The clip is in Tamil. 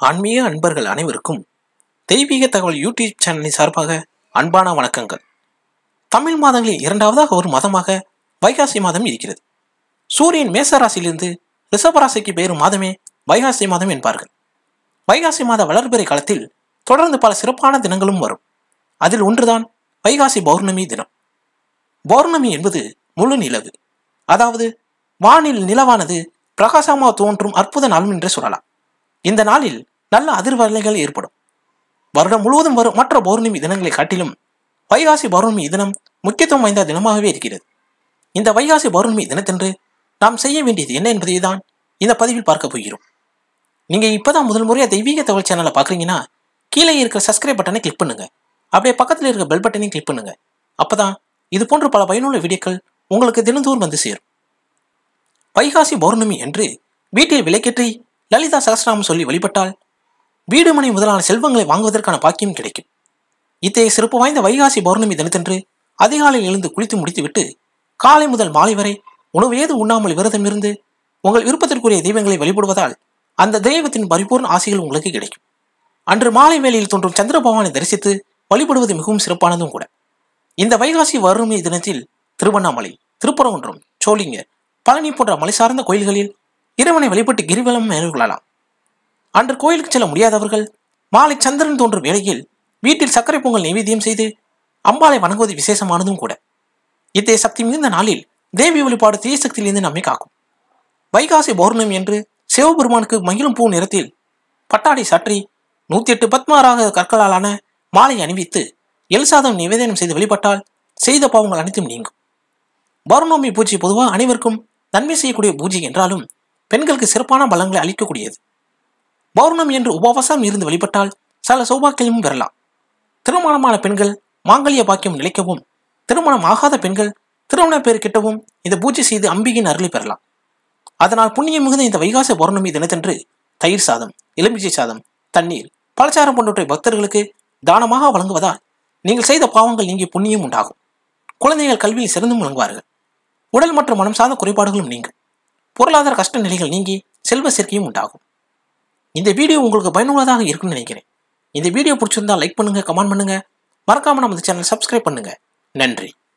ஆன்மீக அன்பர்கள் அனைவருக்கும் தெய்வீக தகவல் யூடியூப் சேனலின் சார்பாக அன்பான வணக்கங்கள் தமிழ் மாதங்களில் இரண்டாவதாக ஒரு மாதமாக வைகாசி மாதம் இருக்கிறது சூரியன் மேச ராசியிலிருந்து ரிஷபராசிக்கு பெயரும் மாதமே வைகாசி மாதம் என்பார்கள் வைகாசி மாத வளர்பிறை காலத்தில் தொடர்ந்து பல சிறப்பான தினங்களும் வரும் அதில் ஒன்றுதான் வைகாசி பௌர்ணமி தினம் பௌர்ணமி என்பது முழு நிலவு அதாவது வானில் நிலவானது பிரகாசமாக தோன்றும் அற்புத நாளும் என்றே சொல்லலாம் இந்த நாளில் நல்ல அதிர்வலைகள் ஏற்படும் வருடம் முழுவதும் வரும் மற்ற பௌர்ணமி தினங்களை காட்டிலும் வைகாசி பௌர்ணமி தினம் முக்கியத்துவம் வாய்ந்த தினமாகவே இருக்கிறது இந்த வைகாசி பௌர்ணமி தினத்தன்று நாம் செய்ய வேண்டியது என்ன என்பதை தான் இந்த பதிவில் பார்க்க போகிறோம் நீங்க இப்பதான் முதல் முறையா தெய்வீக தகவல் சேனலை பார்க்குறீங்கன்னா கீழே இருக்கிற சப்ஸ்கிரைப் பட்டனை கிளிக் பண்ணுங்க அப்படியே பக்கத்தில் இருக்கிற பெல் பட்டனையும் கிளிக் பண்ணுங்க அப்பதான் இது போன்ற பல பயனுள்ள வீடியோக்கள் உங்களுக்கு தினந்தோறும் வந்து சேரும் வைகாசி பௌர்ணமி என்று வீட்டில் விலைக்கேற்றி லலிதா சகஸ்ரநாமம் சொல்லி வழிபட்டால் வீடு மனை முதலான செல்வங்களை வாங்குவதற்கான பாக்கியம் கிடைக்கும் இத்தகைய சிறப்பு வாய்ந்த வைகாசி பௌர்ணமி தினத்தன்று அதிகாலையில் எழுந்து குளித்து முடித்துவிட்டு காலை முதல் மாலை வரை உணவு ஏது உண்ணாமல் விரதம் இருந்து உங்கள் விருப்பத்திற்குரிய தெய்வங்களை வழிபடுவதால் அந்த தெய்வத்தின் பரிபூர்ண ஆசைகள் உங்களுக்கு கிடைக்கும் அன்று மாலை வேளையில் தோன்றும் சந்திர பகவானை தரிசித்து வழிபடுவது மிகவும் சிறப்பானதும் கூட இந்த வைகாசி பௌர்ணமி தினத்தில் திருவண்ணாமலை திருப்பரங்குன்றம் சோளிங்கர் பழனி போன்ற மலை சார்ந்த கோயில்களில் இறைவனை வழிபட்டு கிரிவலம் மேற்கொள்ளலாம் அன்று கோயிலுக்கு செல்ல முடியாதவர்கள் மாலை சந்திரன் தோன்றும் வேளையில் வீட்டில் சர்க்கரை பொங்கல் நைவேத்தியம் செய்து அம்பாளை வணங்குவது விசேஷமானதும் கூட இத்தகைய சக்தி மிகுந்த நாளில் தேவி வழிபாடு தீய சக்தியிலிருந்து நம்மை காக்கும் வைகாசி பௌர்ணமி என்று சிவபெருமானுக்கு மகிழும் பூ நிறத்தில் பட்டாடை சாற்றி நூத்தி எட்டு பத்மாராக கற்களாலான மாலை அணிவித்து எல்சாதம் நிவேதனம் செய்து வழிபட்டால் செய்த பாவங்கள் அனைத்தும் நீங்கும் பௌர்ணமி பூஜை பொதுவாக அனைவருக்கும் நன்மை செய்யக்கூடிய பூஜை என்றாலும் பெண்களுக்கு சிறப்பான பலங்களை அளிக்கக்கூடியது பௌர்ணமி என்று உபவாசம் இருந்து வழிபட்டால் சில சௌபாக்கியமும் பெறலாம் திருமணமான பெண்கள் மாங்கல்ய பாக்கியம் நிலைக்கவும் திருமணம் ஆகாத பெண்கள் திருமண பேர் கிட்டவும் இந்த பூஜை செய்து அம்பிகையின் அருளை பெறலாம் அதனால் புண்ணியம் மிகுந்த இந்த வைகாசி பௌர்ணமி தினத்தன்று தயிர் சாதம் எலுமிச்சை சாதம் தண்ணீர் பலச்சாரம் போன்றவற்றை பக்தர்களுக்கு தானமாக வழங்குவதால் நீங்கள் செய்த பாவங்கள் நீங்கி புண்ணியம் உண்டாகும் குழந்தைகள் கல்வியில் சிறந்தும் விளங்குவார்கள் உடல் மற்றும் மனம் சார்ந்த குறைபாடுகளும் நீங்கும் பொருளாதார கஷ்ட நிலைகள் நீங்கி செல்வ சேர்க்கையும் உண்டாகும் இந்த வீடியோ உங்களுக்கு பயனுள்ளதாக இருக்கும்னு நினைக்கிறேன் இந்த வீடியோ பிடிச்சிருந்தா லைக் பண்ணுங்க கமெண்ட் பண்ணுங்க மறக்காம நம்ம சேனல் சப்ஸ்கிரைப் பண்ணுங்க நன்றி